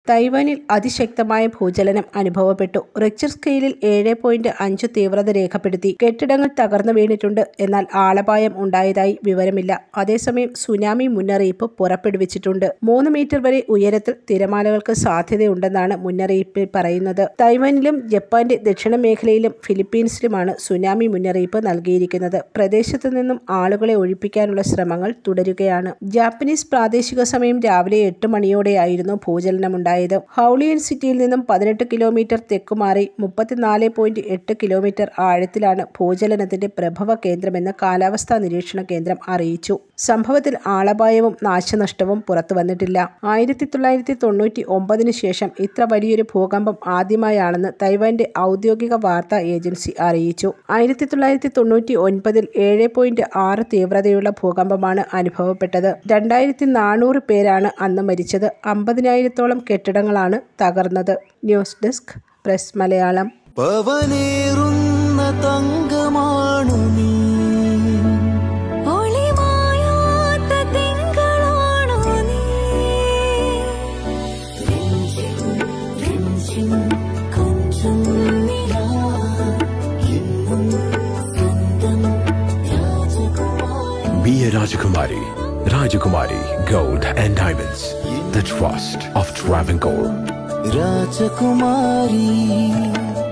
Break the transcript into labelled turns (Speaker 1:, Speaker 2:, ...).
Speaker 1: തൈവാനിൽ അതിശക്തമായ ഭൂചലനം അനുഭവപ്പെട്ടു റിക്ടർ സ്കെയിലിൽ ഏഴ് പോയിന്റ് അഞ്ച് തീവ്രത രേഖപ്പെടുത്തി കെട്ടിടങ്ങൾ തകർന്നു വീണിട്ടുണ്ട് എന്നാൽ ആളപായം ഉണ്ടായതായി വിവരമില്ല അതേസമയം സുനാമി മുന്നറിയിപ്പ് പുറപ്പെടുവിച്ചിട്ടുണ്ട് മൂന്ന് മീറ്റർ വരെ ഉയരത്തിൽ തിരമാലകൾക്ക് സാധ്യതയുണ്ടെന്നാണ് മുന്നറിയിപ്പിൽ പറയുന്നത് തൈവാനിലും ജപ്പാന്റെ ദക്ഷിണ മേഖലയിലും ഫിലിപ്പീൻസിലുമാണ് സുനാമി മുന്നറിയിപ്പ് നൽകിയിരിക്കുന്നത് പ്രദേശത്തു നിന്നും ആളുകളെ ഒഴിപ്പിക്കാനുള്ള ശ്രമങ്ങൾ തുടരുകയാണ് ജാപ്പനീസ് പ്രാദേശിക സമയം രാവിലെ എട്ട് മണിയോടെയായിരുന്നു ഭൂചലനമുണ്ടായത് ഹൗളിയൻ സിറ്റിയിൽ നിന്നും പതിനെട്ട് കിലോമീറ്റർ തെക്കുമാറി മുപ്പത്തിനാല് പോയിന്റ് എട്ട് കിലോമീറ്റർ ആഴത്തിലാണ് ഭൂചലനത്തിന്റെ പ്രഭവ കേന്ദ്രമെന്ന് കാലാവസ്ഥാ നിരീക്ഷണ കേന്ദ്രം അറിയിച്ചു സംഭവത്തിൽ ആളപായവും നാശനഷ്ടവും പുറത്തു വന്നിട്ടില്ല ആയിരത്തി തൊള്ളായിരത്തി തൊണ്ണൂറ്റി ഒമ്പതിന് ശേഷം ഇത്ര വലിയൊരു ഭൂകമ്പം ആദ്യമായാണെന്ന് തൈവാന്റെ ഔദ്യോഗിക വാർത്താ ഏജൻസി അറിയിച്ചു ആയിരത്തി തൊള്ളായിരത്തി തൊണ്ണൂറ്റി ഒൻപതിൽ ഏഴ് പോയിന്റ് ആറ് തീവ്രതയുള്ള ഭൂകമ്പമാണ് അനുഭവപ്പെട്ടത് രണ്ടായിരത്തി നാനൂറ് പേരാണ് അന്ന് മരിച്ചത് അമ്പതിനായിരത്തോളം കെട്ടിടങ്ങളാണ് തകർന്നത് ന്യൂസ് ഡെസ്ക് പ്രസ് മലയാളം
Speaker 2: പവനേറുന്ന തങ്കമാണു നീ
Speaker 3: ഒളിമായാത്ത തിങ്കളാണോ നീ രഞ്ജിം രഞ്ജിം കൊഞ്ചും നിലാ എന്നും സ്വന്തം രാജകുമാരി
Speaker 4: Be a Rajakumari. Rajakumari Gold and Diamonds. The trust of Travancore.
Speaker 2: രാജകുമാരി